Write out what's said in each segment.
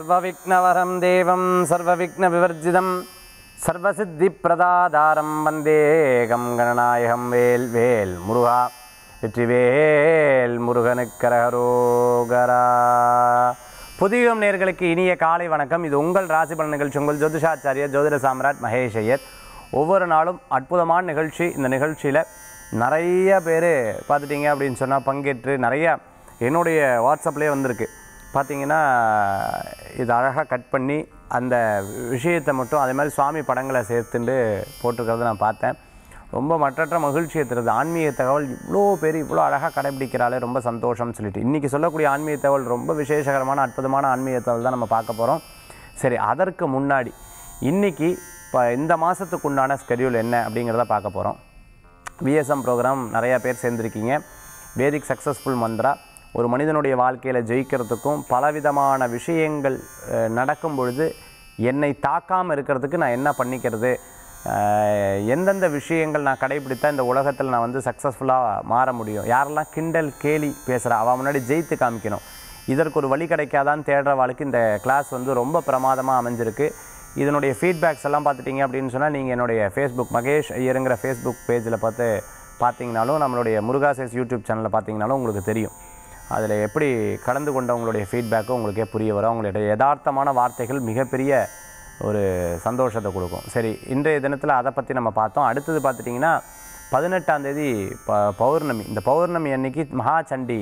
சர்வவிக்னவரம் தேவம் சர்வவிக்னவிவர்ஜிதம் சர்வசித்திப்பிரதாதாரம் வந்தேகம் கணநாயகம் வேல் வேல் முருகா வெற்றிவேல் முருகனுக்கரகரோகரா புதியம் நேர்களுக்கு இனிய காலை வணக்கம் இது உங்கள் ராசி பலன் நிகழ்ச்சி உங்கள் ஜோதிஷாச்சாரியர் ஜோதிட சாம்ராட் மகேஷ் ஐயர் ஒவ்வொரு நாளும் அற்புதமான நிகழ்ச்சி இந்த நிகழ்ச்சியில் நிறைய பேர் பார்த்துட்டிங்க அப்படின்னு சொன்னால் பங்கேற்று நிறைய என்னுடைய வாட்ஸ்அப்லேயே வந்திருக்கு பார்த்தீங்கன்னா இது அழகாக கட் பண்ணி அந்த விஷயத்தை மட்டும் அதே மாதிரி சுவாமி படங்களை சேர்த்துண்டு போட்டிருக்கிறத நான் பார்த்தேன் ரொம்ப மற்றற்ற மகிழ்ச்சியை தருது ஆன்மீக தகவல் இவ்வளோ பேர் இவ்வளோ அழகாக கடைபிடிக்கிறாளே ரொம்ப சந்தோஷம்னு சொல்லிட்டு இன்றைக்கி சொல்லக்கூடிய ஆன்மீக தகவல் ரொம்ப விசேஷகரமான அற்புதமான ஆன்மீக தகவல் தான் நம்ம பார்க்க போகிறோம் சரி அதற்கு முன்னாடி இன்றைக்கி இப்போ இந்த மாதத்துக்கு உண்டான ஸ்கெடியூல் என்ன அப்படிங்கிறத பார்க்க போகிறோம் விஎஸ்எம் ப்ரோக்ராம் நிறையா பேர் சேர்ந்துருக்கீங்க வேதிக் சக்ஸஸ்ஃபுல் மந்த்ரா ஒரு மனிதனுடைய வாழ்க்கையில் ஜெயிக்கிறதுக்கும் பலவிதமான விஷயங்கள் அஹ், நடக்கும் பொழுது என்னை தாக்காமல் இருக்கிறதுக்கு நான் என்ன பண்ணிக்கிறது அஹ், எந்தெந்த விஷயங்கள் நான் கடைபிடித்தா இந்த உலகத்தில் நான் வந்து சக்ஸஸ்ஃபுல்லாக மாற முடியும் யாரெல்லாம் கிண்டல் கேலி பேசுகிறா அவள் முன்னாடி ஜெயித்து காமிக்கணும் இதற்கு ஒரு வழி கிடைக்காதான்னு தேடுறவாளுக்கு இந்த கிளாஸ் வந்து ரொம்ப பிரமாதமாக அமைஞ்சிருக்கு இதனுடைய ஃபீட்பேக்ஸ் எல்லாம் பார்த்துட்டீங்க அப்படின்னு சொன்னால் நீங்கள் என்னுடைய ஃபேஸ்புக் மகேஷ் ஐயருங்கிற ஃபேஸ்புக் பேஜில் பார்த்து பார்த்தீங்கனாலும் நம்மளுடைய முருகாசேஸ் யூடியூப் சேனலில் பார்த்தீங்கனாலும் உங்களுக்கு தெரியும் அதில் எப்படி கலந்து கொண்டவங்களுடைய ஃபீட்பேக்கும் உங்களுக்கே புரிய வரும் அவங்களுடைய யதார்த்தமான வார்த்தைகள் மிகப்பெரிய ஒரு சந்தோஷத்தை கொடுக்கும் சரி இன்றைய தினத்தில் அதை பற்றி நம்ம பார்த்தோம் அடுத்தது பார்த்துட்டிங்கன்னா பதினெட்டாம் தேதி ப பௌர்ணமி இந்த பௌர்ணமி அன்னைக்கு மகாசண்டி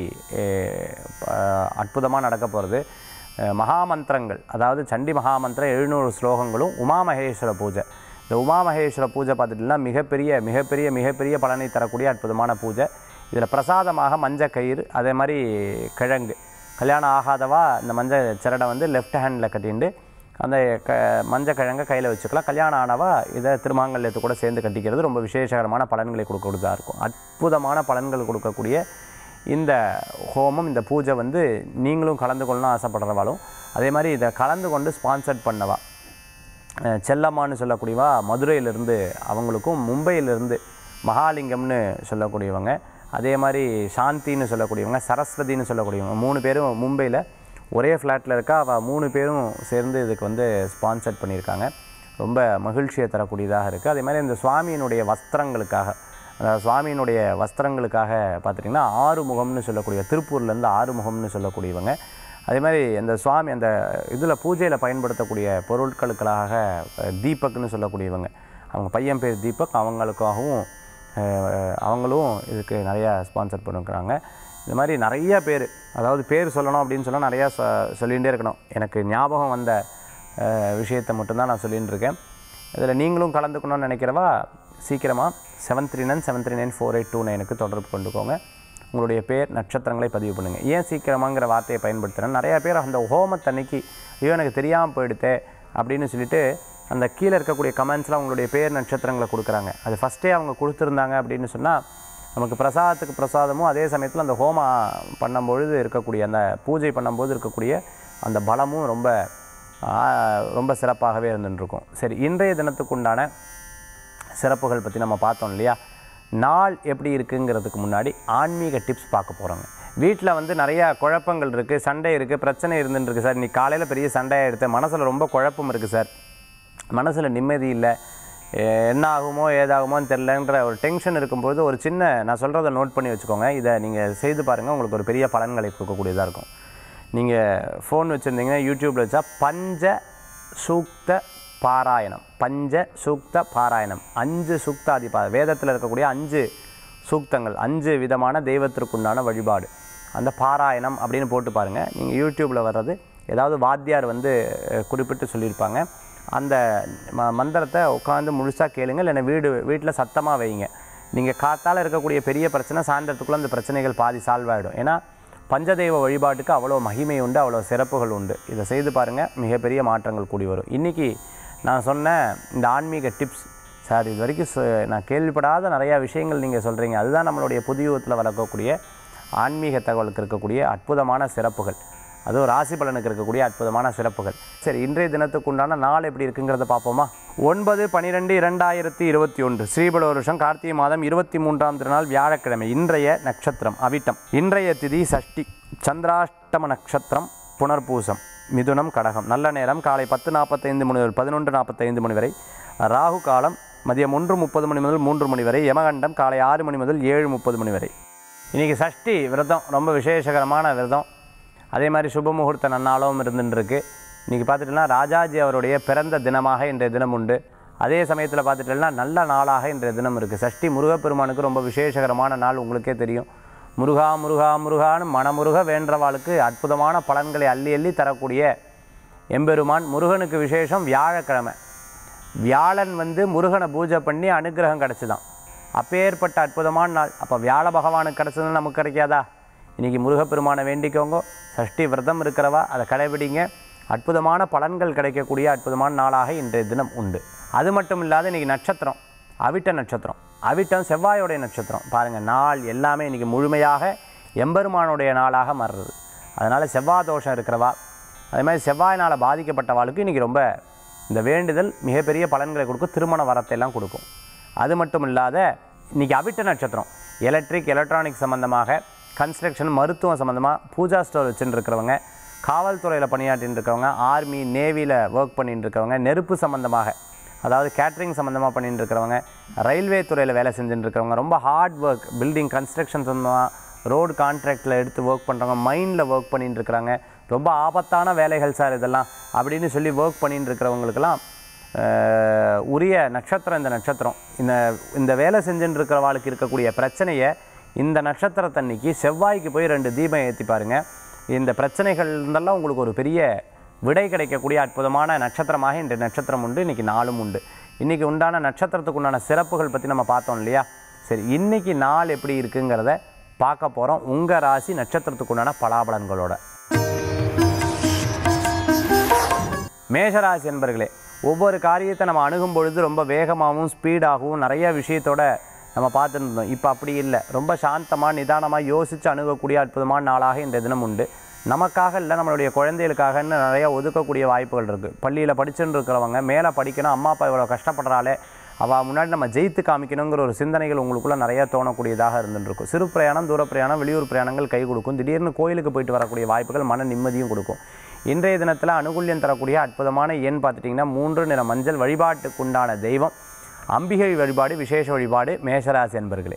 அற்புதமாக நடக்க போகிறது மகாமந்திரங்கள் அதாவது சண்டி மகாமந்திரம் எழுநூறு ஸ்லோகங்களும் உமாமகேஸ்வர பூஜை இந்த உமாமகேஸ்வர பூஜை பார்த்துட்டிங்கன்னா மிகப்பெரிய மிகப்பெரிய மிகப்பெரிய பலனை தரக்கூடிய அற்புதமான பூஜை இதில் பிரசாதமாக மஞ்சள் கயிறு அதே மாதிரி கிழங்கு கல்யாணம் ஆகாதவா இந்த மஞ்சள் சிரடை வந்து லெஃப்ட் ஹேண்டில் கட்டிண்டு அந்த க மஞ்சள் கிழங்கை கையில் வச்சுக்கலாம் கல்யாணம் ஆனவா இதை திருமாங்கல்யத்து கூட சேர்ந்து கட்டிக்கிறது ரொம்ப விசேஷகரமான பலன்களை கொடுக்கக்கூடியதாக இருக்கும் அற்புதமான பலன்கள் கொடுக்கக்கூடிய இந்த ஹோமம் இந்த பூஜை வந்து நீங்களும் கலந்து கொள்ளணும் ஆசைப்படுறவாளும் அதே மாதிரி இதை கலந்து கொண்டு ஸ்பான்சர்ட் பண்ணவா அஹ் செல்லம்மான்னு சொல்லக்கூடியவா மதுரையிலிருந்து அவங்களுக்கும் மும்பையிலிருந்து மகாலிங்கம்னு சொல்லக்கூடியவங்க அதே மாதிரி சாந்தின்னு சொல்லக்கூடியவங்க சரஸ்வதின்னு சொல்லக்கூடியவங்க மூணு பேரும் மும்பையில் ஒரே ஃப்ளாட்டில் இருக்கா அவள் மூணு பேரும் சேர்ந்து இதுக்கு வந்து ஸ்பான்சர் பண்ணியிருக்காங்க ரொம்ப மகிழ்ச்சியை தரக்கூடியதாக இருக்குது அதே மாதிரி இந்த சுவாமியினுடைய வஸ்திரங்களுக்காக அதாவது சுவாமியினுடைய வஸ்திரங்களுக்காக பார்த்துட்டிங்கன்னா ஆறுமுகம்னு சொல்லக்கூடிய திருப்பூர்லேருந்து ஆறுமுகம்னு சொல்லக்கூடியவங்க அதே மாதிரி அந்த சுவாமி அந்த இதில் பூஜையில் பயன்படுத்தக்கூடிய பொருட்களுக்காக அஹ், தீபக்னு சொல்லக்கூடியவங்க அவங்க பையன் பேர் தீபக் அவங்களுக்காகவும் அஹ், அவங்களும் இதுக்கு நிறையா ஸ்பான்சர் பண்ணிருக்கிறாங்க இந்த மாதிரி நிறைய பேர் அதாவது பேர் சொல்லணும் அப்படின்னு சொன்னால் நிறையா சொ சொல்லிகிட்டே இருக்கணும் எனக்கு ஞாபகம் வந்த அஹ், விஷயத்தை மட்டும்தான் நான் சொல்லிட்டு இருக்கேன் இதில் நீங்களும் கலந்துக்கணும்னு நினைக்கிறவா சீக்கிரமாக seven three nine seven three nine four eight two நைனுக்கு தொடர்பு கொண்டுக்கோங்க உங்களுடைய பேர் நட்சத்திரங்களை பதிவு பண்ணுங்கள் ஏன் சீக்கிரமாங்கிற வார்த்தையை பயன்படுத்துகிறேன் நிறையா பேர் அந்த ஹோமத்தன்னைக்கு ஐயோ எனக்கு தெரியாமல் போயிடுத்தே அப்படின்னு சொல்லிட்டு அந்த கீழே இருக்கக்கூடிய கமெண்ட்ஸ்லாம் உங்களுடைய பேர் நட்சத்திரங்களை கொடுக்குறாங்க அது ஃபஸ்ட்டே அவங்க கொடுத்துருந்தாங்க அப்படின்னு சொன்னால் நமக்கு பிரசாதத்துக்கு பிரசாதமும் அதே சமயத்தில் அந்த ஹோமம் பண்ணும்பொழுது இருக்கக்கூடிய அந்த பூஜை பண்ணும்போது இருக்கக்கூடிய அந்த பலமும் ரொம்ப ஆ, ரொம்ப சிறப்பாகவே இருந்துட்டுருக்கும் சரி இன்றைய தினத்துக்குண்டான சிறப்புகள் பற்றி நம்ம பார்த்தோம் இல்லையா நாள் எப்படி இருக்குங்கிறதுக்கு முன்னாடி ஆன்மீக டிப்ஸ் பார்க்க போகிறோங்க வீட்டில் வந்து நிறையா குழப்பங்கள் இருக்குது சண்டை இருக்குது பிரச்சனை இருந்துட்டு இருக்கு சார் இன்னைக்கு காலையில் பெரிய சண்டையாக எடுத்து மனசில் ரொம்ப குழப்பம் இருக்குது சார் மனசில் நிம்மதி இல்லை எ- என்ன ஆகுமோ ஏதாகுமோன்னு தெரிலன்ற ஒரு டென்ஷன் இருக்கும்போது ஒரு சின்ன நான் சொல்கிறத நோட் பண்ணி வச்சுக்கோங்க இதை நீங்கள் செய்து பாருங்கள் உங்களுக்கு ஒரு பெரிய பலன்களை கொடுக்கக்கூடியதாக இருக்கும் நீங்கள் ஃபோன் வச்சுருந்தீங்கன்னா யூடியூப்பில் வச்சா பஞ்ச சூக்த பாராயணம் பஞ்ச சூக்த பாராயணம் அஞ்சு சூக்தாதி பா வேதத்தில் இருக்கக்கூடிய அஞ்சு சூக்தங்கள் அஞ்சு விதமான தெய்வத்திற்குண்டான வழிபாடு அந்த பாராயணம் அப்படின்னு போட்டு பாருங்கள் நீங்கள் யூடியூப்பில் வர்றது ஏதாவது வாத்தியார் வந்து அஹ், குறிப்பிட்டு சொல்லியிருப்பாங்க அந்த ம மந்திரத்தை உட்காந்து முழுசாக கேளுங்க இல்லைன்னா வீடு வீட்டில் சத்தமாக வைங்க நீங்கள் காத்தால் இருக்கக்கூடிய பெரிய பிரச்சனை சாயந்தரத்துக்குள்ளே அந்த பிரச்சனைகள் பாதி சால்வ் ஆகிடும் ஏன்னா பஞ்சதெய்வ வழிபாட்டுக்கு அவ்வளோ மகிமை உண்டு அவ்வளோ சிறப்புகள் உண்டு இதை செய்து பாருங்கள் மிகப்பெரிய மாற்றங்கள் கூடி வரும் இன்றைக்கி நான் சொன்ன இந்த ஆன்மீக டிப்ஸ் சார் இது வரைக்கும் சொ- நான் கேள்விப்படாத நிறையா விஷயங்கள் நீங்கள் சொல்கிறீங்க அதுதான் நம்மளுடைய புதியுகத்தில் வளர்க்கக்கூடிய ஆன்மீக தகவலுக்கு இருக்கக்கூடிய அற்புதமான சிறப்புகள் அதுவும் ராசி பலனுக்கு இருக்கக்கூடிய அற்புதமான சிறப்புகள் சரி இன்றைய தினத்துக்கு உண்டான நாள் எப்படி இருக்குங்கிறத பார்ப்போமா ஒன்பது பன்னிரெண்டு இரண்டாயிரத்தி இருபத்தி ஒன்று ஸ்ரீபல வருஷம் கார்த்திகை மாதம் இருபத்தி மூன்றாம் திருநாள் வியாழக்கிழமை இன்றைய நட்சத்திரம் அவிட்டம் இன்றைய திதி சஷ்டி சந்திராஷ்டம நட்சத்திரம் புனர்பூசம் மிதுனம் கடகம் நல்ல நேரம் காலை பத்து நாற்பத்தைந்து மணி முதல் பதினொன்று நாற்பத்தைந்து மணி வரை ராகு காலம் மதியம் ஒன்று முப்பது மணி முதல் மூன்று மணி வரை யமகண்டம் காலை ஆறு மணி முதல் ஏழு முப்பது மணி வரை இன்றைக்கி சஷ்டி விரதம் ரொம்ப விசேஷகரமான விரதம் அதே மாதிரி சுப முகூர்த்த நன்னாளும் இருந்துருக்கு இன்றைக்கி பார்த்துட்டோம்னா ராஜாஜி அவருடைய பிறந்த தினமாக இன்றைய தினம் உண்டு அதே சமயத்தில் பார்த்துட்டோம்னா நல்ல நாளாக இன்றைய தினம் இருக்குது சஷ்டி முருகப்பெருமானுக்கு ரொம்ப விசேஷகரமான நாள் உங்களுக்கே தெரியும் முருகா முருகா முருகான்னு மனமுருக வேண்டவாளுக்கு அற்புதமான பலன்களை அள்ளி அள்ளி தரக்கூடிய எம்பெருமான் முருகனுக்கு விசேஷம் வியாழக்கிழமை வியாழன் வந்து முருகனை பூஜை பண்ணி அனுகிரகம் கிடச்சிதான் அப்பேற்பட்ட அற்புதமான நாள் அப்போ வியாழ பகவானுக்கு கிடச்சதுன்னு நமக்கு கிடைக்காதா இன்றைக்கி முருகப்பெருமானை வேண்டிக்கோங்க சஷ்டி விரதம் இருக்கிறவா அதை கடைபிடிங்க அற்புதமான பலன்கள் கிடைக்கக்கூடிய அற்புதமான நாளாக இன்றைய தினம் உண்டு அது மட்டும் இல்லாத இன்றைக்கி நட்சத்திரம் அவிட்ட நட்சத்திரம் அவிட்டம் செவ்வாயோடைய நட்சத்திரம் பாருங்கள் நாள் எல்லாமே இன்றைக்கி முழுமையாக எம்பெருமானுடைய நாளாக மாறுறது அதனால் செவ்வாய் தோஷம் இருக்கிறவா அதே மாதிரி செவ்வாயினால் பாதிக்கப்பட்டவாளுக்கு இன்றைக்கி ரொம்ப இந்த வேண்டுதல் மிகப்பெரிய பலன்களை கொடுக்கும் திருமண வரத்தை எல்லாம் கொடுக்கும் அது மட்டும் இல்லாத இன்றைக்கி அவிட்ட நட்சத்திரம் எலக்ட்ரிக் எலக்ட்ரானிக் சம்மந்தமாக கன்ஸ்ட்ரக்ஷன் மருத்துவம் சம்மந்தமாக பூஜா ஸ்டோர் வச்சுட்டு இருக்கிறவங்க காவல்துறையில் பணியாற்றின்னு இருக்கவங்க ஆர்மி நேவியில் ஒர்க் பண்ணிட்டு இருக்கவங்க நெருப்பு சம்மந்தமாக அதாவது கேட்ரிங் சம்மந்தமாக பண்ணிட்டு இருக்கிறவங்க ரயில்வே துறையில் வேலை செஞ்சுட்டு இருக்கிறவங்க ரொம்ப ஹார்ட் ஒர்க் பில்டிங் கன்ஸ்ட்ரக்ஷன் சம்மந்தமாக ரோடு கான்ட்ராக்டில் எடுத்து ஒர்க் பண்ணுறவங்க மைண்டில் ஒர்க் பண்ணிட்டு இருக்கிறாங்க ரொம்ப ஆபத்தான வேலைகள் சார் இதெல்லாம் அப்படின்னு சொல்லி ஒர்க் பண்ணிட்டு இருக்கிறவங்களுக்கெல்லாம் அஹ், உரிய நட்சத்திரம் இந்த நட்சத்திரம் இந்த இந்த வேலை செஞ்சுட்டு இருக்கிறவாளுக்கு இருக்கக்கூடிய பிரச்சனையை இந்த நட்சத்திரத்தன்னைக்கு செவ்வாய்க்கு போய் ரெண்டு தீபம் ஏற்றி பாருங்க இந்த பிரச்சனைகள் இருந்தெல்லாம் உங்களுக்கு ஒரு பெரிய விடை கிடைக்கக்கூடிய அற்புதமான நட்சத்திரமாக இந்த நட்சத்திரம் உண்டு இன்றைக்கி நாளும் உண்டு இன்றைக்கி உண்டான நட்சத்திரத்துக்கு உண்டான சிறப்புகள் பற்றி நம்ம பார்த்தோம் இல்லையா சரி இன்றைக்கி நாள் எப்படி இருக்குங்கிறத பார்க்க போகிறோம் உங்கள் ராசி நட்சத்திரத்துக்கு உண்டான பலாபலன்களோட மேஷராசி என்பர்களே ஒவ்வொரு காரியத்தை நம்ம அணுகும் பொழுது ரொம்ப வேகமாகவும் ஸ்பீடாகவும் நிறைய விஷயத்தோட நம்ம பார்த்துட்டு இருந்தோம் இப்போ அப்படி இல்லை ரொம்ப சாந்தமாக நிதானமாக யோசித்து அணுகக்கூடிய அற்புதமான நாளாக இந்த தினம் உண்டு நமக்காக இல்லை நம்மளுடைய குழந்தைகளுக்காகன்னு நிறைய ஒதுக்கக்கூடிய வாய்ப்புகள் இருக்குது பள்ளியில் படிச்சுட்டு இருக்கிறவங்க மேலே படிக்கணும் அம்மா அப்பா இவ்வளோ கஷ்டப்படுறாளே அவள் முன்னாடி நம்ம ஜெயித்து காமிக்கணுங்கிற ஒரு சிந்தனைகள் உங்களுக்குள்ளே நிறைய தோணக்கூடியதாக இருந்துருக்கும் சிறு பிரயாணம் தூர பிரயாணம் வெளியூர் பிரயாணங்கள் கை கொடுக்கும் திடீர்னு கோயிலுக்கு போயிட்டு வரக்கூடிய வாய்ப்புகள் மன நிம்மதியும் கொடுக்கும் இன்றைய தினத்தில் அனுகூல்யம் தரக்கூடிய அற்புதமான எண் பார்த்துட்டிங்கன்னா மூன்று நிற மஞ்சள் வழிபாட்டுக்குண்டான தெய்வம் அம்பிகை வழிபாடு விசேஷ வழிபாடு மேஷராசி என்பர்களே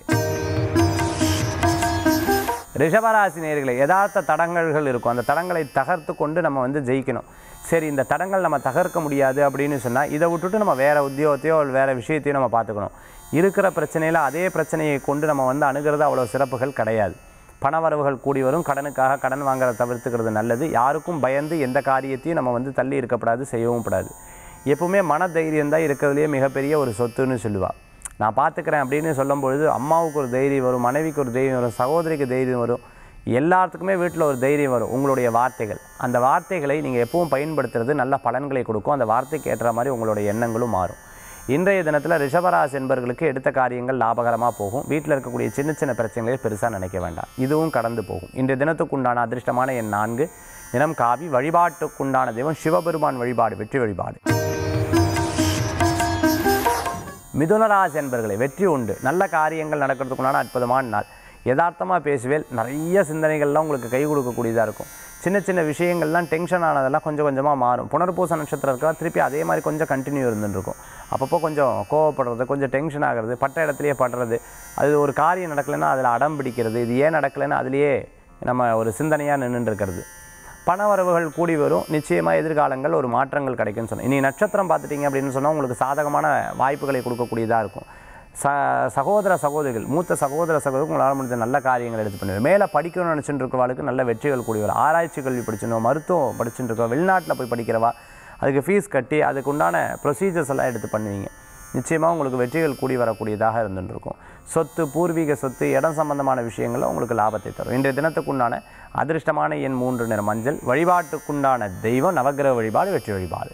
ரிஷபராசி நேர்களே யதார்த்த தடங்கல்கள் இருக்கும் அந்த தடங்களை தகர்த்து கொண்டு நம்ம வந்து ஜெயிக்கணும் சரி இந்த தடங்கள் நம்ம தகர்க்க முடியாது அப்படின்னு சொன்னால் இதை விட்டுட்டு நம்ம வேறு உத்தியோகத்தையோ வேறு விஷயத்தையோ நம்ம பார்த்துக்கணும் இருக்கிற பிரச்சனையில் அதே பிரச்சனையை கொண்டு நம்ம வந்து அணுகிறது அவ்வளோ சிறப்புகள் கிடையாது பணவரவுகள் கூடி வரும் கடனுக்காக கடன் வாங்குறத தவிர்த்துக்கிறது நல்லது யாருக்கும் பயந்து எந்த காரியத்தையும் நம்ம வந்து தள்ளி இருக்கப்படாது செய்யவும் கூடாது எப்பவுமே மன தைரியம் தான் இருக்கிறதுலையே மிகப்பெரிய ஒரு சொத்துன்னு சொல்லுவாள் நான் பார்த்துக்கிறேன் அப்படின்னு சொல்லும் பொழுது அம்மாவுக்கு ஒரு தைரியம் வரும் மனைவிக்கு ஒரு தைரியம் வரும் சகோதரிக்கு தைரியம் வரும் எல்லாத்துக்குமே வீட்டில் ஒரு தைரியம் வரும் உங்களுடைய வார்த்தைகள் அந்த வார்த்தைகளை நீங்கள் எப்பவும் பயன்படுத்துறது நல்ல பலன்களை கொடுக்கும் அந்த வார்த்தைக்கு ஏற்ற மாதிரி உங்களுடைய எண்ணங்களும் மாறும் இன்றைய தினத்தில் ரிஷபராசி என்பர்களுக்கு எடுத்த காரியங்கள் லாபகரமாக போகும் வீட்டில் இருக்கக்கூடிய சின்ன சின்ன பிரச்சனைகளை பெருசாக நினைக்க வேண்டாம் இதுவும் கடந்து போகும் இன்றைய தினத்துக்குண்டான அதிர்ஷ்டமான எண் நான்கு தினம் காவி வழிபாட்டுக்குண்டான தெய்வம் சிவபெருமான் வழிபாடு வெற்றி வழிபாடு மிதுனராசி என்பர்களை வெற்றி உண்டு நல்ல காரியங்கள் நடக்கிறதுக்குண்டான அற்புதமான நாள் யதார்த்தமாக பேசுவேல் நிறைய சிந்தனைகள்லாம் உங்களுக்கு கை கொடுக்கக்கூடியதாக இருக்கும் சின்ன சின்ன விஷயங்கள்லாம் டென்ஷன் ஆனதெல்லாம் கொஞ்சம் கொஞ்சமாக மாறும் புனர்பூச நட்சத்திரம் இருக்கலாம் திருப்பி அதே மாதிரி கொஞ்சம் கண்டினியூ இருந்துட்டு இருக்கும் அப்பப்போ கொஞ்சம் கோவப்படுறது கொஞ்சம் டென்ஷன் ஆகிறது பட்ட இடத்துலையே படுறது அது ஒரு காரியம் நடக்கலைன்னா அதில் அடம் பிடிக்கிறது இது ஏன் நடக்கலைன்னா அதுலேயே நம்ம ஒரு சிந்தனையாக நின்றுட்டு இருக்கிறது பணவரவுகள் கூடி வரும் நிச்சயமாக எதிர்காலங்கள் ஒரு மாற்றங்கள் கிடைக்கும்னு சொன்னேன் இனி நட்சத்திரம் பார்த்துட்டிங்க அப்படின்னு சொன்னால் உங்களுக்கு சாதகமான வாய்ப்புகளை கொடுக்கக்கூடியதாக இருக்கும் ச சகோதர சகோதரிகள் மூத்த சகோதர சகோதரர்கள் உங்களால் முடிஞ்ச நல்ல காரியங்கள் எடுத்து பண்ணுவேன் மேலே படிக்கணும்னு நினச்சிட்டு இருக்கவாளுக்கு நல்ல வெற்றிகள் கூடி வரும் ஆராய்ச்சி கல்வி படிச்சிருந்தோம் மருத்துவம் படிச்சுட்டு இருக்கோம் வெளிநாட்டில் போய் படிக்கிறவா அதுக்கு ஃபீஸ் கட்டி அதுக்கு உண்டான ப்ரொசீஜர்ஸ் எல்லாம் எடுத்து பண்ணுவீங்க நிச்சயமாக உங்களுக்கு வெற்றிகள் கூடி வரக்கூடியதாக இருந்துட்டு இருக்கும் சொத்து பூர்வீக சொத்து இடம் சம்பந்தமான விஷயங்களில் உங்களுக்கு லாபத்தை தரும் இன்றைய தினத்துக்குண்டான அதிர்ஷ்டமான எண் மூன்று நிற மஞ்சள் வழிபாட்டுக்குண்டான தெய்வம் நவக்கிரக வழிபாடு வெற்றி வழிபாடு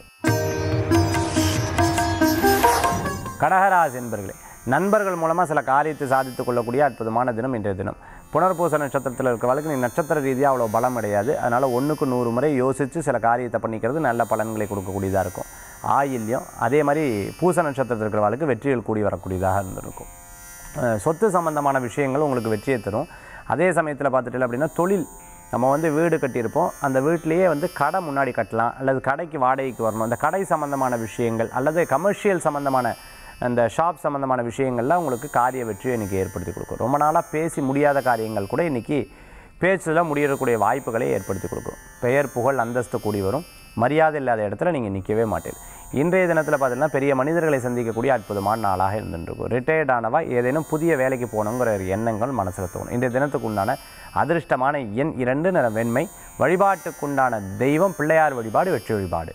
கடகராசி என்பர்களே நண்பர்கள் மூலமாக சில காரியத்தை சாதித்துக் கொள்ளக்கூடிய அற்புதமான தினம் இன்றைய தினம் புனர்பூச நட்சத்திரத்தில் இருக்கிறவளுக்கு நீ நட்சத்திர ரீதியாக அவ்வளோ பலம் கிடையாது அதனால் ஒன்றுக்கு நூறு முறை யோசித்து சில காரியத்தை பண்ணிக்கிறது நல்ல பலன்களை கொடுக்கக்கூடியதாக இருக்கும் ஆயில்யம் அதே மாதிரி பூச நட்சத்திரத்தில் இருக்கிறவளுக்கு வெற்றிகள் கூடி வரக்கூடியதாக இருந்திருக்கும் அஹ் சொத்து சம்பந்தமான விஷயங்கள் உங்களுக்கு வெற்றியை தரும் அதே சமயத்தில் பார்த்துட்டு அப்படின்னா தொழில் நம்ம வந்து வீடு கட்டியிருப்போம் அந்த வீட்டிலேயே வந்து கடை முன்னாடி கட்டலாம் அல்லது கடைக்கு வாடகைக்கு வரணும் அந்த கடை சம்மந்தமான விஷயங்கள் அல்லது கமர்ஷியல் சம்மந்தமான அந்த ஷாப் சம்மந்தமான விஷயங்கள்லாம் உங்களுக்கு காரிய வெற்றியை இன்றைக்கி ஏற்படுத்தி கொடுக்கும் ரொம்ப நாளாக பேசி முடியாத காரியங்கள் கூட இன்றைக்கி பேச்சில் முடியக்கூடிய வாய்ப்புகளை ஏற்படுத்தி கொடுக்கும் பெயர் புகழ் அந்தஸ்து கூடி வரும் மரியாதை இல்லாத இடத்துல நீங்கள் நிற்கவே மாட்டீங்க இன்றைய தினத்தில் பார்த்தீங்கன்னா பெரிய மனிதர்களை சந்திக்கக்கூடிய அற்புதமான நாளாக இருந்துருக்கும் ரிட்டையர்ட் ஆனவா ஏதேனும் புதிய வேலைக்கு போகணுங்கிற ஒரு எண்ணங்கள் மனசில் தோணும் இன்றைய தினத்துக்கு உண்டான அதிர்ஷ்டமான எண் இரண்டு நிற வெண்மை வழிபாட்டுக்குண்டான தெய்வம் பிள்ளையார் வழிபாடு வெற்றி வழிபாடு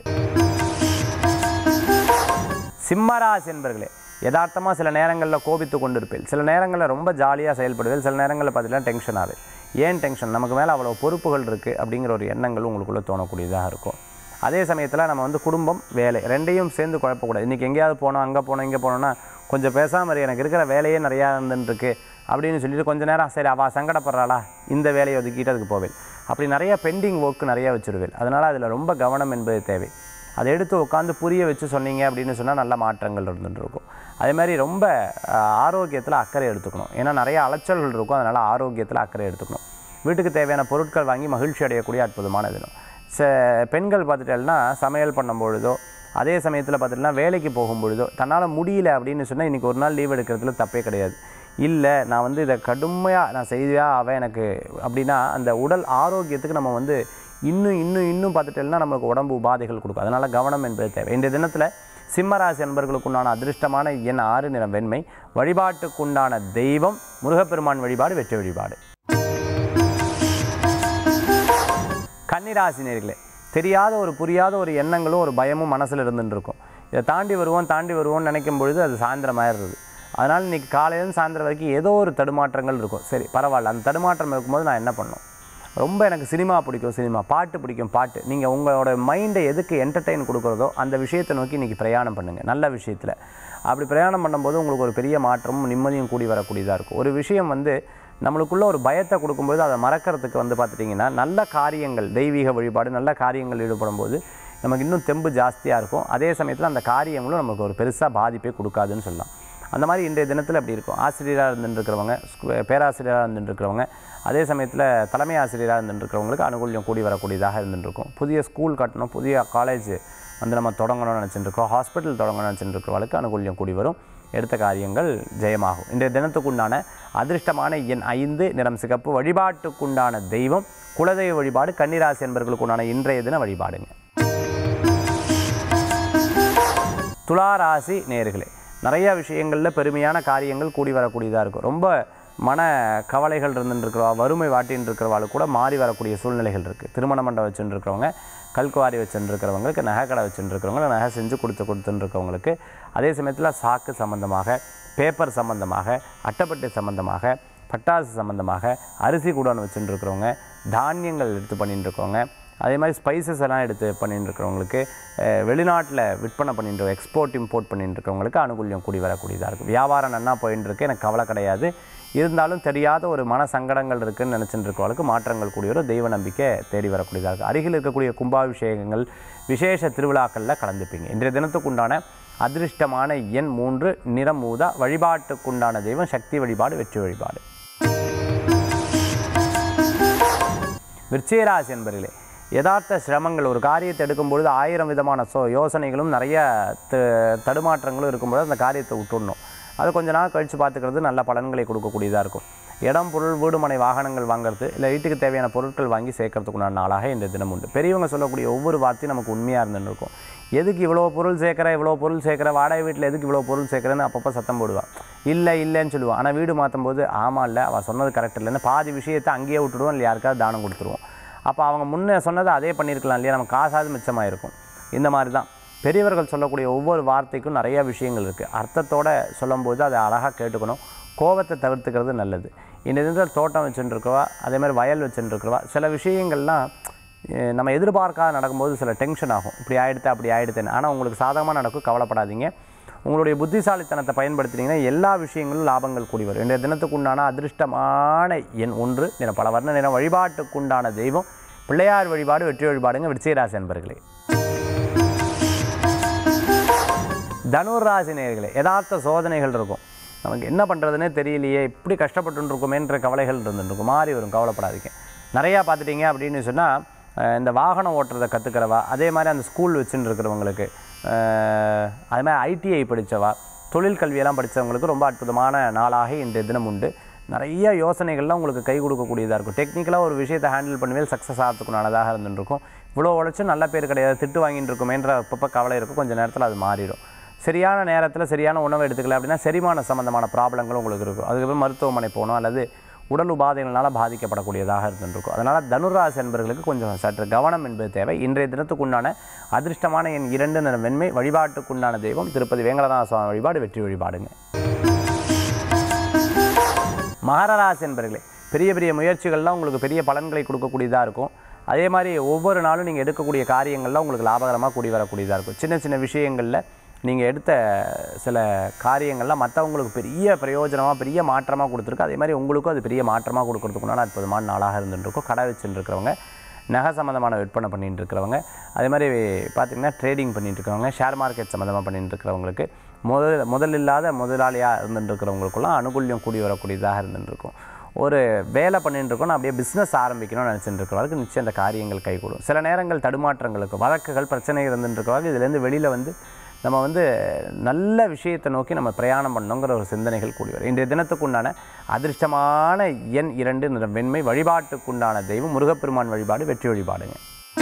சிம்மராசி என்பர்களே யதார்த்தமாக சில நேரங்களில் கோபித்து கொண்டு இருப்பேன் சில நேரங்களில் ரொம்ப ஜாலியாக செயல்படுவேன் சில நேரங்களில் பார்த்தீங்கன்னா டென்ஷன் ஆகுது ஏன் டென்ஷன் நமக்கு மேலே அவ்வளோ பொறுப்புகள் இருக்குது அப்படிங்கிற ஒரு எண்ணங்கள் உங்களுக்குள்ளே தோணக்கூடியதாக இருக்கும் அதே சமயத்தில் நம்ம வந்து குடும்பம் வேலை ரெண்டையும் சேர்ந்து குழப்பக்கூடாது இன்றைக்கி எங்கேயாவது போனோம் அங்கே போனோம் இங்கே போனோம்னா கொஞ்சம் பேசாமல் இரு, எனக்கு இருக்கிற வேலையே நிறையா இருந்துருக்கு அப்படின்னு சொல்லிட்டு கொஞ்ச நேரம் சரி அவள் சங்கடப்படுறாளா இந்த வேலையை ஒதுக்கிட்டு அதுக்கு போவேன் அப்படி நிறைய பெண்டிங் ஒர்க் நிறையா வச்சுருவேன் அதனால் அதில் ரொம்ப கவனம் என்பது தேவை அதை எடுத்து உட்காந்து புரிய வச்சு சொன்னீங்க அப்படின்னு சொன்னால் நல்ல மாற்றங்கள் இருந்துட்டு இருக்கும் அதே மாதிரி ரொம்ப ஆரோக்கியத்தில் அக்கறை எடுத்துக்கணும் ஏன்னா நிறைய அலைச்சல்கள் இருக்கும் அதனால் ஆரோக்கியத்தில் அக்கறை எடுத்துக்கணும் வீட்டுக்கு தேவையான பொருட்கள் வாங்கி மகிழ்ச்சி அடையக்கூடிய அற்புதமான தினம் ச பெண்கள் பார்த்துட்டேன்னா சமையல் பண்ணும் பொழுதோ அதே சமயத்தில் பார்த்துட்டுனா வேலைக்கு போகும் பொழுதோ தன்னால் முடியல அப்படின்னு சொன்னால் இன்றைக்கி ஒரு நாள் லீவ் எடுக்கிறதுல தப்பே கிடையாது இல்லை நான் வந்து இதை கடுமையாக நான் செய்தியா அவன் எனக்கு அப்படின்னா அந்த உடல் ஆரோக்கியத்துக்கு நம்ம வந்து இன்னும் இன்னும் இன்னும் பார்த்துட்டேன்னா நமக்கு உடம்பு உபாதைகள் கொடுக்கும் அதனால் கவனம் என்பது தேவை இந்த தினத்தில் சிம்மராசி அன்பர்களுக்குண்டான அதிர்ஷ்டமான எண் ஆறு நிறம் வெண்மை வழிபாட்டுக்குண்டான தெய்வம் முருகப்பெருமான் வழிபாடு வெற்றி வழிபாடு கன்னிராசி நேர்களே தெரியாத ஒரு புரியாத ஒரு எண்ணங்களும் ஒரு பயமும் மனசில் இருந்துட்டு இருக்கும் இதை தாண்டி வருவோம் தாண்டி வருவோம்னு நினைக்கும் பொழுது அது சாயந்தரம் ஆயிடுறது அதனால் இன்றைக்கி காலையிலேருந்து சாயந்தரம் வரைக்கும் ஏதோ ஒரு தடுமாற்றங்கள் இருக்கும் சரி பரவாயில்ல அந்த தடுமாற்றம் இருக்கும்போது நான் என்ன பண்ணணும் ரொம்ப எனக்கு சினிமா பிடிக்கும் சினிமா பாட்டு பிடிக்கும் பாட்டு நீங்கள் உங்களோட மைண்டை எதுக்கு என்டர்டெயின் கொடுக்குறதோ அந்த விஷயத்தை நோக்கி இன்றைக்கி பிரயாணம் பண்ணுங்கள் நல்ல விஷயத்தில் அப்படி பிரயாணம் பண்ணும்போது உங்களுக்கு ஒரு பெரிய மாற்றமும் நிம்மதியும் கூடி வரக்கூடியதாக இருக்கும் ஒரு விஷயம் வந்து நம்மளுக்குள்ள ஒரு பயத்தை கொடுக்கும்போது அதை மறக்கிறதுக்கு வந்து பார்த்துட்டிங்கன்னா நல்ல காரியங்கள் தெய்வீக வழிபாடு நல்ல காரியங்கள் ஈடுபடும் போது நமக்கு இன்னும் தெம்பு ஜாஸ்தியாக இருக்கும் அதே சமயத்தில் அந்த காரியங்களும் நமக்கு ஒரு பெருசாக பாதிப்பே கொடுக்காதுன்னு சொல்லலாம் அந்த மாதிரி இன்றைய தினத்தில் அப்படி இருக்கும் ஆசிரியராக இருந்துருக்கிறவங்க பேராசிரியராக இருந்துருக்கிறவங்க அதே சமயத்தில் தலைமை ஆசிரியராக இருந்துருக்கிறவங்களுக்கு அனுகூல்யம் கூடி வரக்கூடியதாக இருந்துருக்கும் புதிய ஸ்கூல் கட்டணும் புதிய காலேஜ் வந்து நம்ம தொடங்கணும்னு நினச்சிட்டு இருக்கோம் ஹாஸ்பிட்டல் தொடங்கணும்னு நினச்சிட்டு இருக்கிறவங்களுக்கு அனுகூல்யம் கூடி வரும் எடுத்த காரியங்கள் ஜெயமாகும் இன்றைய தினத்துக்குண்டான அதிர்ஷ்டமான எண் ஐந்து நிறம் சிகப்பு வழிபாட்டுக்குண்டான தெய்வம் குலதெய்வ வழிபாடு கன்னிராசி என்பவர்களுக்குண்டான இன்றைய தின வழிபாடுங்க துளாராசி நேர்களே நிறைய விஷயங்களில் பெருமையான காரியங்கள் கூடி வரக்கூடியதாக இருக்கும் ரொம்ப மன கவலைகள் இருந்துட்டு இருக்கிறவா வறுமை வாட்டின்னு இருக்கிறவாள் கூட மாறி வரக்கூடிய சூழ்நிலைகள் இருக்குது திருமண மண்டபம் வச்சுட்டு இருக்கிறவங்க கல்குவாரி வச்சுட்டு இருக்கிறவங்களுக்கு நகை கடை வச்சுட்டு இருக்கிறவங்க நகை செஞ்சு கொடுத்து கொடுத்துட்டு இருக்கவங்களுக்கு அதே சமயத்தில் சாக்கு சம்பந்தமாக பேப்பர் சம்பந்தமாக அட்டைப்பட்டி சம்பந்தமாக பட்டாசு சம்பந்தமாக அரிசி குடோன் வச்சுட்டு இருக்கிறவங்க தானியங்கள் எடுத்து பண்ணிட்டு இருக்கவங்க அதே மாதிரி ஸ்பைசஸ் எல்லாம் எடுத்து பண்ணிட்டு இருக்கிறவங்களுக்கு அஹ், வெளிநாட்டில் விற்பனை பண்ணிட்டு எக்ஸ்போர்ட் இம்போர்ட் பண்ணிட்டு இருக்கிறவங்களுக்கு அனுகூல்யம் கூடி வரக்கூடியதாக இருக்கும் வியாபாரம் நன்னா போயின்னு இருக்கு எனக்கு கவலை கிடையாது இருந்தாலும் தெரியாத ஒரு மன சங்கடங்கள் இருக்குன்னு நினச்சிட்டு இருக்கவங்களுக்கு மாற்றங்கள் கூடிய ஒரு தெய்வ நம்பிக்கை தேடி வரக்கூடியதாக இருக்குது அருகில் இருக்கக்கூடிய கும்பாபிஷேகங்கள் விசேஷ திருவிழாக்களில் கலந்துப்பீங்க இன்றைய தினத்துக்கு உண்டான அதிர்ஷ்டமான எண் மூன்று நிறம் ஊதா வழிபாட்டுக்குண்டான தெய்வம் சக்தி வழிபாடு வெற்றி வழிபாடு விருச்சிகராசி என்பர்களே யதார்த்த சிரமங்கள் ஒரு காரியத்தை எடுக்கும்பொழுது ஆயிரம் விதமான சோ யோசனைகளும் நிறைய த தடுமாற்றங்களும் இருக்கும்பொழுது அந்த காரியத்தை விட்டுடணும் அது கொஞ்ச நாள் கழித்து பார்த்துக்கிறது நல்ல பலன்களை கொடுக்கக்கூடியதாக இருக்கும் இடம் பொருள் வீடு மனை வாகனங்கள் வாங்குறது இல்லை வீட்டுக்கு தேவையான பொருட்கள் வாங்கி சேர்க்கறதுக்குண்டான நாளாக இந்த தினம் உண்டு பெரியவங்க சொல்லக்கூடிய ஒவ்வொரு வார்த்தையும் நமக்கு உண்மையாக இருந்துன்னு இருக்கும் எதுக்கு இவ்வளோ பொருள் சேர்க்குற இவ்வளோ பொருள் சேர்க்குற வாடகை வீட்டில் எதுக்கு இவ்வளோ பொருள் சேர்க்குறேன்னு அப்பப்போ சத்தம் போடுவாள் இல்லை இல்லைன்னு சொல்லுவாள் ஆனால் வீடு மாற்றும் போது ஆமாம் இல்லை அவள் சொன்னது கரெக்ட் இல்லைன்னு பாதி விஷயத்தை அங்கேயே விட்டுடுவோம் இல்லை யாருக்காவது தானம் கொடுத்துருவோம் அப்போ அவங்க முன்னே சொன்னதை அதே பண்ணியிருக்கலாம் இல்லையா நம்ம காசாவது மிச்சமாக இருக்கும் இந்த மாதிரி தான் பெரியவர்கள் சொல்லக்கூடிய ஒவ்வொரு வார்த்தைக்கும் நிறைய விஷயங்கள் இருக்குது அர்த்தத்தோட சொல்லும்போது அதை அழகாக கேட்டுக்கணும் கோபத்தை தவிர்த்துக்கிறது நல்லது இந்த இதில் தோட்டம் வச்சுட்டுருக்கவா அதே மாதிரி வயல் வச்சுட்டுருக்கவா சில விஷயங்கள்லாம் அஹ், நம்ம எதிர்பார்க்காத நடக்கும்போது சில டென்ஷன் ஆகும் இப்படி ஆயிடுத்து அப்படி ஆயிடுத்துன்னு ஆனால் உங்களுக்கு சாதகமாக நடக்கும் கவலைப்படாதீங்க உங்களுடைய புத்திசாலித்தனத்தை பயன்படுத்தினீங்கன்னா எல்லா விஷயங்களும் லாபங்கள் கூடி வரும் இன்றைய தினத்துக்குண்டான அதிர்ஷ்டமான எண் ஒன்று நிறம் பல வர்ண நிறம் வழிபாட்டுக்குண்டான தெய்வம் பிள்ளையார் வழிபாடு வெற்றி வழிபாடுங்க விருச்சிகராசி என்பர்களே தனுராசி நேயர்களே யதார்த்த சோதனைகள் இருக்கும் நமக்கு என்ன பண்ணுறதுனே தெரியலையே இப்படி கஷ்டப்பட்டு இருக்கோமேன்ற கவலைகள் இருந்துருக்கும் மாறி வரும் கவலைப்படாதீங்க நிறையா பார்த்துட்டிங்க அப்படின்னு சொன்னால் இந்த வாகனம் ஓட்டுறதை கற்றுக்கிறவா அதே மாதிரி அந்த ஸ்கூல் வச்சுன்னு இருக்கிறவங்களுக்கு அஹ், அது மாதிரி ஐடிஐ படித்தவா தொழில் கல்வியெல்லாம் படித்தவங்களுக்கு ரொம்ப அற்புதமான நாளாக இன்றைய தினம் உண்டு நிறைய யோசனைகள்லாம் உங்களுக்கு கை கொடுக்கக்கூடியதாக இருக்கும் டெக்னிக்கலாக ஒரு விஷயத்தை ஹேண்டில் பண்ணுவேல் சக்ஸஸ் ஆகிறதுக்குனானதாக இருந்துருக்கும் இவ்வளோ உழைச்சும் நல்ல பேர் கிடையாது திட்டு வாங்கிட்டு இருக்குமேன்ற அப்பப்போ கவலை இருக்கும் கொஞ்சம் நேரத்தில் அது மாறிடும் சரியான நேரத்தில் சரியான உணவு எடுத்துக்கல அப்படின்னா செரிமான சம்மந்தமான ப்ராப்ளங்களும் உங்களுக்கு இருக்கும் அதுக்கப்புறம் மருத்துவமனை போகணும் அல்லது உடல் உபாதைகளால் பாதிக்கப்படக்கூடியதாக இருந்துருக்கும் அதனால் தனுராசி என்பவர்களுக்கு கொஞ்சம் சற்று கவனம் என்பது தேவை இன்றைய தினத்துக்குண்டான அதிர்ஷ்டமான என் இரண்டு நிற வெண்மை வழிபாட்டுக்குண்டான தெய்வம் திருப்பதி வேங்கடநாத சுவாமி வழிபாடு வெற்றி வழிபாடுங்க மகரராசி என்பர்களே பெரிய பெரிய முயற்சிகள்லாம் உங்களுக்கு பெரிய பலன்களை கொடுக்கக்கூடியதாக இருக்கும் அதே மாதிரி ஒவ்வொரு நாளும் நீங்கள் எடுக்கக்கூடிய காரியங்கள்லாம் உங்களுக்கு லாபகரமாக கூடி வரக்கூடியதாக இருக்கும் சின்ன சின்ன விஷயங்களில் நீங்கள் எடுத்த சில காரியங்கள்லாம் மற்றவங்களுக்கு பெரிய பிரயோஜனமாக பெரிய மாற்றமாக கொடுத்துருக்கு அதே மாதிரி உங்களுக்கும் அது பெரிய மாற்றமாக கொடுக்கறதுக்குண்டான அற்புதமான நாளாக இருந்துருக்கும் கடை வச்சுட்டு இருக்கிறவங்க நகை சம்மந்தமான விற்பனை பண்ணிட்டு இருக்கிறவங்க அதே மாதிரி பார்த்திங்கன்னா ட்ரேடிங் பண்ணிட்டு இருக்கிறவங்க ஷேர் மார்க்கெட் சம்மந்தமாக பண்ணிட்டு இருக்கிறவங்களுக்கு முதல் முதல் இல்லாத முதலாளியாக இருந்துட்டு இருக்கிறவங்களுக்குலாம் அனுகூல்யம் கூடி வரக்கூடியதாக இருந்துட்டு இருக்கும் ஒரு வேலை பண்ணிட்டு இருக்கோம் நான் அப்படியே பிஸ்னஸ் ஆரம்பிக்கணும்னு நினச்சிட்டு இருக்கிறவங்களுக்கு நிச்சயம் அந்த காரியங்கள் கைகூடும் சில நேரங்கள் தடுமாற்றங்களுக்கு வழக்குகள் பிரச்சனை இருந்துட்டு இருக்கிறவங்க இதுலேருந்து வெளியில் வந்து நம்ம வந்து நல்ல விஷயத்தை நோக்கி நம்ம பிரயாணம் பண்ணணுங்கிற ஒரு சிந்தனைகள் கூடி வரும் இன்றைய தினத்துக்குண்டான அதிர்ஷ்டமான எண் இரண்டு நிற வெண்மை வழிபாட்டுக்குண்டான தெய்வம் முருகப்பெருமான் வழிபாடு வெற்றி வழிபாடுங்க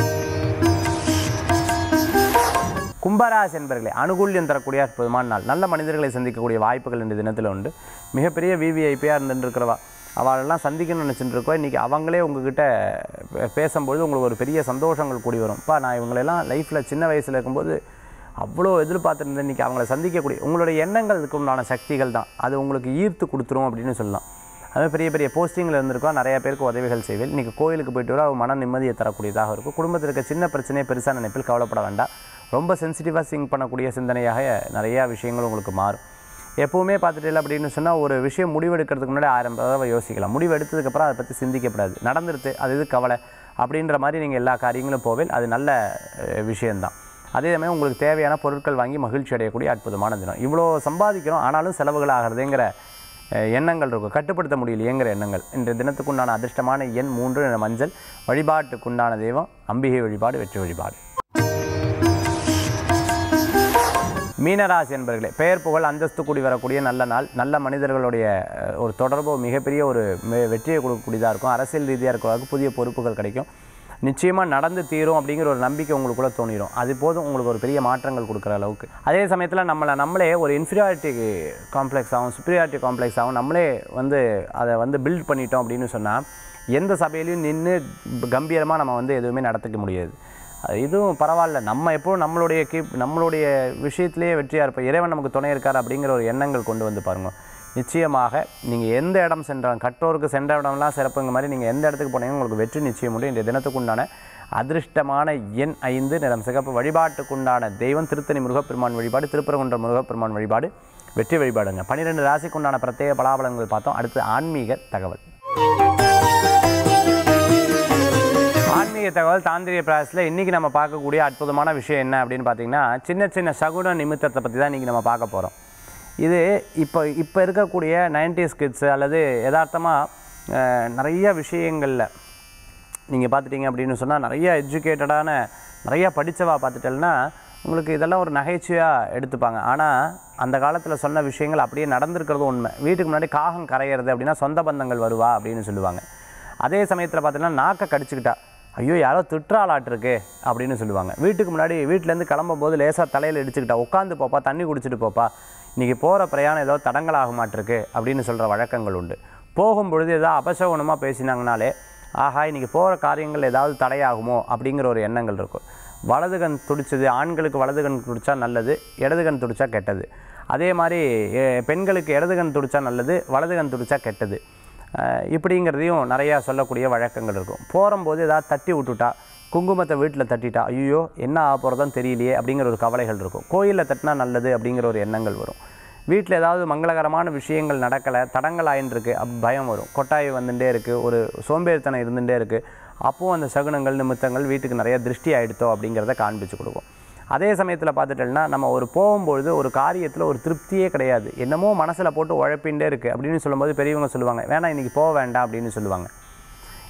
கும்பராசி என்பர்களே அனுகூல்யம் தரக்கூடிய அற்புதமான நாள் நல்ல மனிதர்களை சந்திக்கக்கூடிய வாய்ப்புகள் இந்த தினத்தில் உண்டு மிகப்பெரிய விவிஐபியாக இருந்துட்டு இருக்கிறவா அவளெல்லாம் சந்திக்கணும்னு நினச்சிட்டு இருக்கோம் இன்றைக்கி அவங்களே உங்ககிட்ட பே- பேசும்பொழுது உங்களுக்கு ஒரு பெரிய சந்தோஷங்கள் கூடி வரும் அப்பா நான் இவங்களெல்லாம் லைஃப்பில் சின்ன வயசில் இருக்கும்போது அவ்வளோ எதிர்பார்த்துருந்தேன் இன்றைக்கி அவங்கள சந்திக்கக்கூடிய உங்களுடைய எண்ணங்களுக்கு உண்டான சக்திகள் தான் அது உங்களுக்கு ஈர்த்து கொடுத்துரும் அப்படின்னு சொல்லலாம் அது பெரிய பெரிய போஸ்டிங்கில் இருந்திருக்கோம் நிறைய பேருக்கு உதவிகள் செய்வேன் இன்றைக்கி கோயிலுக்கு போயிட்டு வர மன நிம்மதியை தரக்கூடியதாக இருக்கும் குடும்பத்தில் இருக்க சின்ன பிரச்சனையை பெருசாக நினைப்பில் கவலைப்பட வேண்டாம் ரொம்ப சென்சிட்டிவாக சிங்க் பண்ணக்கூடிய சிந்தனையாக நிறையா விஷயங்கள் உங்களுக்கு மாறும் எப்போவுமே பார்த்துட்டு அப்படின்னு சொன்னால் ஒரு விஷயம் முடிவெடுக்கிறதுக்கு முன்னாடி ஆயிரம் தடவை யோசிக்கலாம் முடிவு எடுத்ததுக்கப்புறம் அதை பற்றி சிந்திக்கப்படாது நடந்துருது அது இது கவலை அப்படின்ற மாதிரி நீங்கள் எல்லா காரியங்களும் போவேன் அது நல்ல அஹ், விஷயம்தான் அதே சமயம் உங்களுக்கு தேவையான பொருட்கள் வாங்கி மகிழ்ச்சி அடையக்கூடிய அற்புதமான தினம் இவ்வளோ சம்பாதிக்கிறோம் ஆனாலும் செலவுகள் ஆகிறதுங்கிற அஹ், எண்ணங்கள் இருக்கும் கட்டுப்படுத்த முடியலையேங்கிற எண்ணங்கள் இன்றைய தினத்துக்குண்டான அதிர்ஷ்டமான எண் மூன்று என்ற மஞ்சள் வழிபாட்டுக்குண்டான தெய்வம் அம்பிகை வழிபாடு வெற்றி வழிபாடு மீனராசி என்பர்களே பெயர் புகழ் அந்தஸ்து கூடி வரக்கூடிய நல்ல நாள் நல்ல மனிதர்களுடைய அஹ், ஒரு தொடர்பு மிகப்பெரிய ஒரு மெ- வெற்றியை கொடுக்கக்கூடியதாக இருக்கும் அரசியல் ரீதியாக இருக்கிறவங்க புதிய பொறுப்புகள் கிடைக்கும் நிச்சயமாக நடந்து தீரும் அப்படிங்கிற ஒரு நம்பிக்கை உங்களுக்குள்ள தோணிடும் அது போதும் உங்களுக்கு ஒரு பெரிய மாற்றங்கள் கொடுக்குற அளவுக்கு அதே சமயத்தில் நம்மளை நம்மளே ஒரு இன்ஃபீரியாரிட்டி காம்ப்ளெக்ஸ் ஆகும் சுப்பீரியாரிட்டி காம்ப்ளெக்ஸ் ஆகும் நம்மளே வந்து அதை வந்து பில்ட் பண்ணிட்டோம் அப்படின்னு சொன்னால் எந்த சபையிலையும் நின்று கம்பீரமாக நம்ம வந்து எதுவுமே நடத்திக்க முடியாது அது இதுவும் பரவாயில்ல நம்ம எப்போவும் நம்மளுடைய கீப் நம்மளுடைய விஷயத்திலேயே வெற்றியாக இருப்போம் இறைவன் நமக்கு துணை இருக்கார் அப்படிங்கிற ஒரு எண்ணங்கள் கொண்டு வந்து பாருங்க நிச்சயமாக நீங்கள் எந்த இடம் சென்றாலும் கற்றோருக்கு சென்ற இடம்லாம் சிறப்புங்க மாதிரி நீங்கள் எந்த இடத்துக்கு போனீங்க உங்களுக்கு வெற்றி நிச்சயம் உண்டு இந்த தினத்துக்குண்டான அதிர்ஷ்டமான எண் ஐந்து நிறம் சிகப்பு வழிபாட்டுக்குண்டான தெய்வம் திருத்தணி முருகப்பெருமான் வழிபாடு திருப்பரங்குன்ற முருகப்பெருமான் வழிபாடு வெற்றி வழிபாடுங்க பன்னிரெண்டு ராசிக்குண்டான பிரத்யேக பலாபலங்கள் பார்த்தோம் அடுத்து ஆன்மீக தகவல் ஆன்மீக தகவல் தாந்திரிய பிராயசத்தில் இன்றைக்கி நம்ம பார்க்கக்கூடிய அற்புதமான விஷயம் என்ன அப்படின்னு பார்த்தீங்கன்னா சின்ன சின்ன சகுன நிமித்தத்தை பற்றி தான் இன்றைக்கி நம்ம பார்க்க போகிறோம் இது இப்போ இப்போ இருக்கக்கூடிய 90s கிட்ஸ் அல்லது யதார்த்தமாக நிறைய விஷயங்களில் நீங்கள் பார்த்துட்டீங்க அப்படின்னு சொன்னால் நிறைய எஜுகேட்டடான நிறைய படித்தவா பார்த்துட்டேன்னா உங்களுக்கு இதெல்லாம் ஒரு நகைச்சுவையாக எடுத்துப்பாங்க ஆனால் அந்த காலத்தில் சொன்ன விஷயங்கள் அப்படியே நடந்திருக்கிறதும் உண்மை வீட்டுக்கு முன்னாடி காகம் கரையிறது அப்படின்னா சொந்த பந்தங்கள் வருவா அப்படின்னு சொல்லுவாங்க அதே சமயத்தில் பார்த்தீங்கன்னா நாக்கை கடிச்சுக்கிட்டா ஐயோ யாரோ திட்டுறாளாட்டிருக்கு அப்படின்னு சொல்லுவாங்க வீட்டுக்கு முன்னாடி வீட்டிலேருந்து கிளம்பும்போது லேசாக தலையில் இடிச்சுக்கிட்டா உட்காந்து போப்பா தண்ணி குடிச்சிட்டு போப்பா இன்றைக்கி போகிற பிரயாணம் ஏதோ தடங்கலாக மாட்டிருக்கு அப்படின்னு சொல்கிற வழக்கங்கள் உண்டு போகும்பொழுது ஏதோ அபசகுணமாக பேசினாங்கனாலே ஆஹா இன்றைக்கி போகிற காரியங்கள் ஏதாவது தடையாகுமோ அப்படிங்கிற ஒரு எண்ணங்கள் இருக்கும் வலது கண் துடிச்சது ஆண்களுக்கு வலது கண் துடிச்சா நல்லது இடது கண் துடிச்சா கெட்டது அதே மாதிரி எ, பெண்களுக்கு இடது கண் துடிச்சா நல்லது வலது கண் துடிச்சா கெட்டது அஹ், இப்படிங்கிறதையும் நிறையா சொல்லக்கூடிய வழக்கங்கள் இருக்கும் போகும்போது ஏதாவது தட்டி விட்டுட்டா குங்குமத்தை வீட்டில் தட்டிட்டா ஐயோ என்ன ஆக போகிறதும் தெரியலையே அப்படிங்கிற ஒரு கவலைகள் இருக்கும் கோயிலில் தட்டினா நல்லது அப்படிங்கிற ஒரு எண்ணங்கள் வரும் வீட்டில் ஏதாவது மங்களகரமான விஷயங்கள் நடக்கலை தடங்கள் ஆயின்ட்டுருக்கு அப் பயம் வரும் கொட்டாய் வந்துட்டே இருக்குது ஒரு சோம்பேறித்தனம் இருந்துகிட்டே இருக்குது அப்போவும் அந்த சகுனங்கள் நிமித்தங்கள் வீட்டுக்கு நிறைய திருஷ்டி ஆயிடுத்தோ அப்படிங்கிறத காண்பிச்சு கொடுக்கும் அதே சமயத்தில் பார்த்துட்டோம்னா நம்ம ஒரு போகும்பொழுது ஒரு காரியத்தில் ஒரு திருப்தியே கிடையாது என்னமோ மனசில் போட்டு உழப்பின்ண்டே இருக்குது அப்படின்னு சொல்லும்போது பெரியவங்க சொல்லுவாங்க வேணாம் இன்றைக்கி போக வேண்டாம் அப்படின்னு சொல்லுவாங்க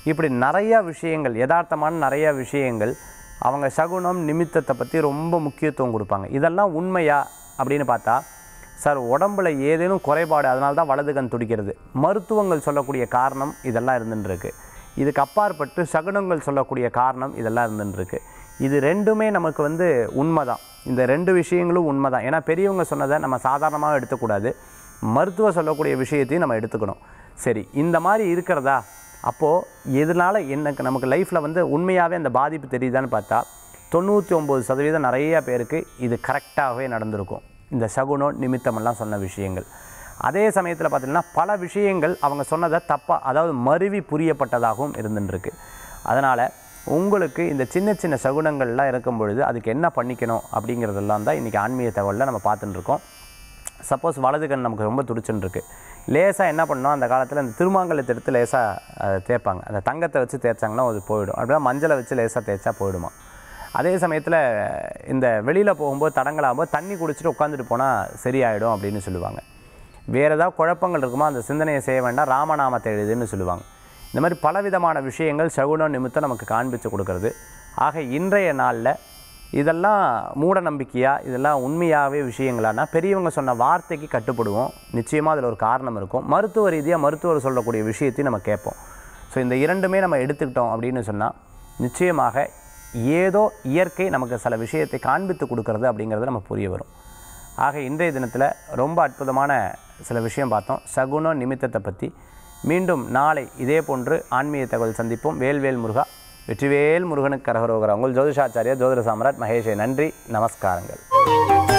இப்படி நிறையா விஷயங்கள் யதார்த்தமான நிறையா விஷயங்கள் அவங்க சகுனம் நிமித்தத்தை பற்றி ரொம்ப முக்கியத்துவம் கொடுப்பாங்க இதெல்லாம் உண்மையா அப்படின்னு பார்த்தா சார் உடம்புல ஏதேனும் குறைபாடு அதனால தான் வலது கண் துடிக்கிறது மருத்துவங்கள் சொல்லக்கூடிய காரணம் இதெல்லாம் இருந்துருக்கு இதுக்கு அப்பாற்பட்டு சகுனங்கள் சொல்லக்கூடிய காரணம் இதெல்லாம் இருந்துருக்கு இது ரெண்டுமே நமக்கு வந்து உண்மை தான் இந்த ரெண்டு விஷயங்களும் உண்மை தான் ஏன்னா பெரியவங்க சொன்னதை நம்ம சாதாரணமாக எடுத்துக்கூடாது மருத்துவ சொல்லக்கூடிய விஷயத்தையும் நம்ம எடுத்துக்கணும் சரி இந்த மாதிரி இருக்கிறதா அப்போது எதனால் எனக்கு நமக்கு லைஃப்பில் வந்து உண்மையாகவே அந்த பாதிப்பு தெரியுதான்னு பார்த்தா தொண்ணூற்றி ஒம்பது சதவீதம் நிறைய பேருக்கு இது கரெக்டாகவே நடந்திருக்கும் இந்த சகுனம் நிமித்தமெல்லாம் சொன்ன விஷயங்கள் அதே சமயத்தில் பார்த்தீங்கன்னா பல விஷயங்கள் அவங்க சொன்னதை தப்பாக அதாவது மருவி புரியப்பட்டதாகவும் இருந்துருக்கு அதனால் உங்களுக்கு இந்த சின்ன சின்ன சகுனங்கள்லாம் இருக்கும் பொழுது அதுக்கு என்ன பண்ணிக்கணும் அப்படிங்கிறதெல்லாம் தான் இன்றைக்கி ஆன்மீக தகவலில் நம்ம பார்த்துட்டு இருக்கோம் சப்போஸ் வலது கண் நமக்கு ரொம்ப துடிச்சுன்னு இருக்கு லேசாக என்ன பண்ணோம் அந்த காலத்தில் இந்த திருமாங்கலத்தை எடுத்து லேசாக தேய்ப்பாங்க அந்த தங்கத்தை வச்சு தேய்ச்சாங்கன்னா அது போயிடும் அப்படின்னா மஞ்சளை வச்சு லேசாக தேய்ச்சா போயிடுமா அதே சமயத்தில் இந்த வெளியில் போகும்போது தடங்கலாகும்போது தண்ணி குடிச்சிட்டு உட்காந்துட்டு போனால் சரியாயிடும் அப்படின்னு சொல்லுவாங்க வேறு ஏதாவது குழப்பங்கள் இருக்குமோ அந்த சிந்தனையை செய்ய வேண்டாம் ராமநாமத்தை எழுதுன்னு சொல்லுவாங்க இந்த மாதிரி பலவிதமான விஷயங்கள் சகுனம் நிமித்தம் நமக்கு காண்பித்து கொடுக்கறது ஆக இன்றைய நாளில் இதெல்லாம் மூட நம்பிக்கையா இதெல்லாம் உண்மையாகவே விஷயங்களானா பெரியவங்க சொன்ன வார்த்தைக்கு கட்டுப்படுவோம் நிச்சயமாக அதில் ஒரு காரணம் இருக்கும் மருத்துவ ரீதியாக மருத்துவர் சொல்லக்கூடிய விஷயத்தையும் நம்ம கேட்போம் ஸோ இந்த இரண்டுமே நம்ம எடுத்துக்கிட்டோம் அப்படின்னு சொன்னால் நிச்சயமாக ஏதோ இயற்கை நமக்கு சில விஷயத்தை காண்பித்து கொடுக்கறது அப்படிங்கிறது நம்ம புரிய வரும் ஆக இன்றைய தினத்தில் ரொம்ப அற்புதமான சில விஷயம் பார்த்தோம் சகுன நிமித்தத்தை பற்றி மீண்டும் நாளை இதே போன்று ஆன்மீக தகவல் சந்திப்போம் வேல்வேல் முருகா வெற்றிவேல் முருகனுக்கு கரகரோகரா உங்கள் ஜோதிஷாச்சாரியா ஜோதிட சாம்ராட் மகேஷே நன்றி நமஸ்காரங்கள்